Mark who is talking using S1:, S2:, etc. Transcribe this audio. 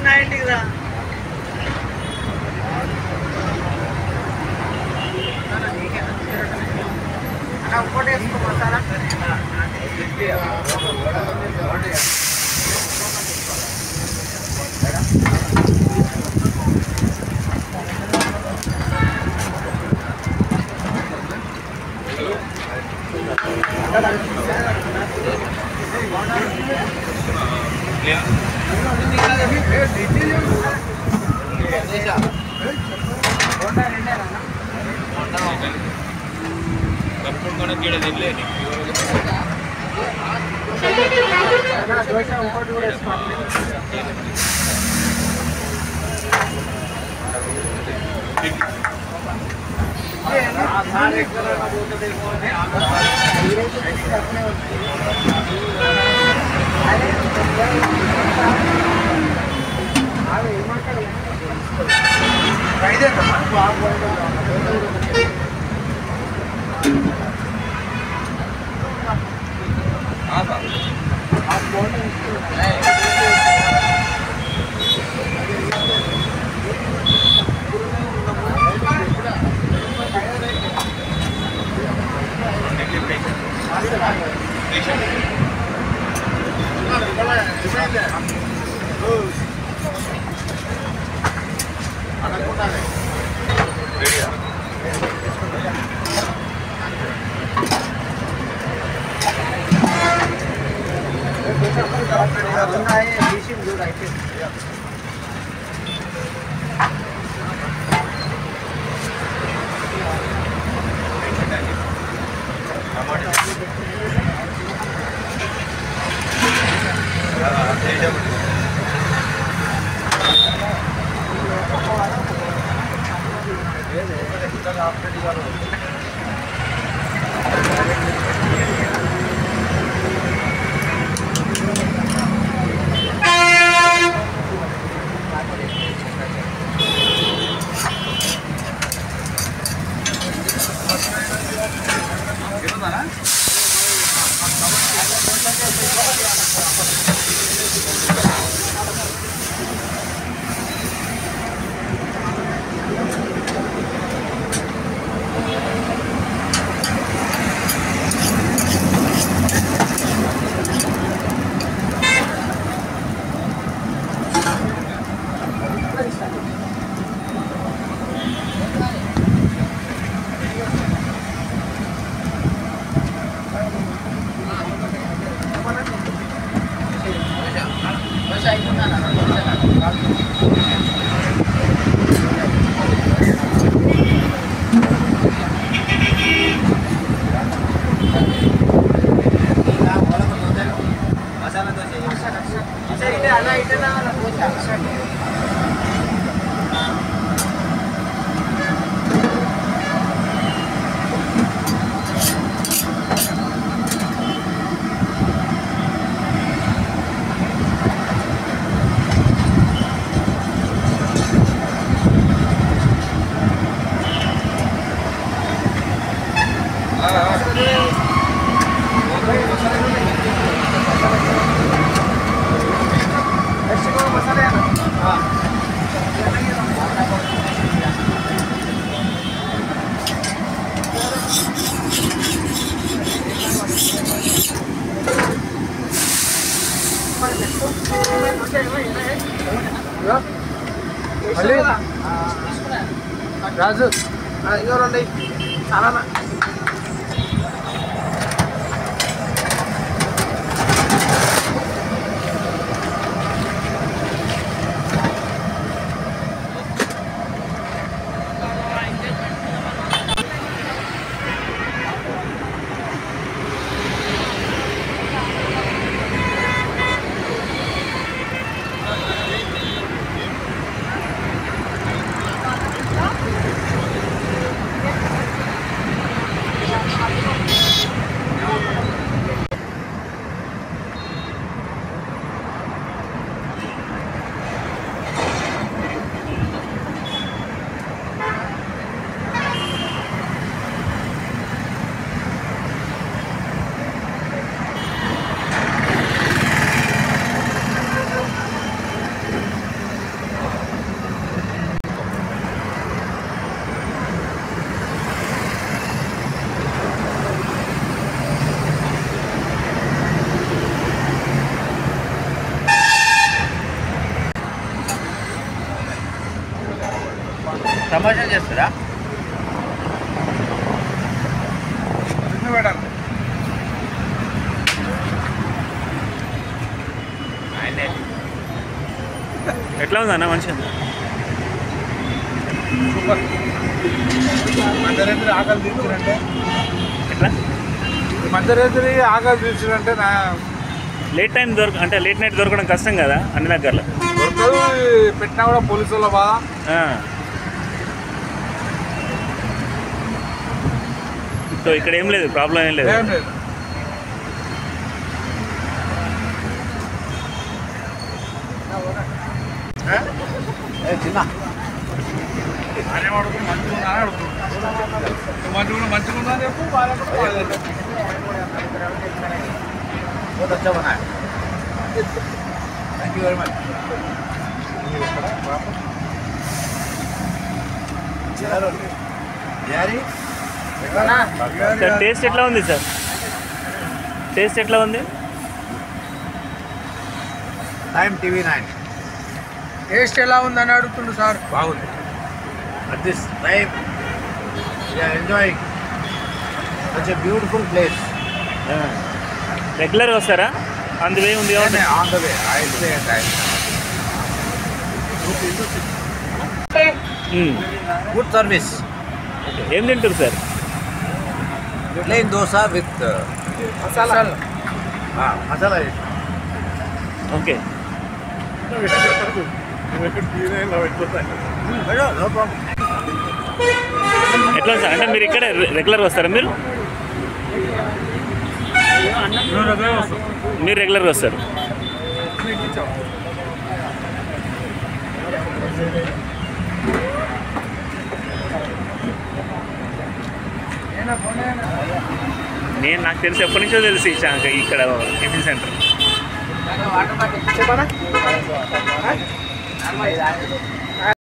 S1: ఉన్నాయండి కదా ఇంకోటి వేసుకో మసాలా
S2: కప్పుకొని గిడ తినలేదు
S1: దోశ ఇంకోటి కూడా వేసుకోండి ఉన్నాయి తీసి చూడు అయిపోయింది ఇటే అలా ఇటే అలా పోసి రాజు ఇగో రెండు చాలా
S3: ఆ
S1: తమాషా చేస్తారా మేడం ఆయనే
S3: ఎట్లా ఉంది అన్న మంచిగా
S1: సూపర్ మధ్యరేత్రి ఆకలి తీర్చినంటే
S3: ఎట్లా
S1: మధ్యరేత్రి ఆకలి తీర్చినంటే నా
S3: లేట్ టైం దొరక అంటే లేట్ నైట్ దొరకడం కష్టం కదా అన్ని దగ్గరలో
S1: దొరకదు పెట్టినా కూడా పోలీసు వాళ్ళ బాధ
S3: ఆ. సో ఇక్కడ ఏం లేదు ప్రాబ్లం ఏం లేదు
S1: ఏం లేదు చిన్న అనే వాడుకు మంచిగా ఉందా అని అడుగుతున్నాడు మంచిగా మంచిగా ఉందా అని చెప్పు వాళ్ళకు కూడా బాగాలేదు. बहुत अच्छा बना है thank you very much
S3: sir taste ఎట్లా ఉంది సార్ టేస్ట్ ఎట్లా ఉంది
S1: టైం టీవీ నైన్
S4: టేస్ట్ ఎలా ఉందని అడుగుతుండు సార్
S1: బాగుంది at this time we're enjoying such a beautiful place
S3: రెగ్యులర్గా వస్తారా అందువే ఉంది కాబట్టి
S1: on the way I stay time
S3: hmm.
S1: Good service
S3: okay. ఏం తింటారు sir
S1: plain dosa with
S4: masala
S1: masala
S3: okay
S1: no problem
S3: ఎట్లా సార్ అంటే మీరు ఇక్కడ రెగ్యులర్గా వస్తారా మీరు మీరు రెగ్యులర్గా వస్తారు నేను నాకు తెలిసి ఎప్పటి నుంచో తెలిసి ఇచ్చాక ఇక్కడ టిఫిన్ సెంటర్
S4: చెప్పనా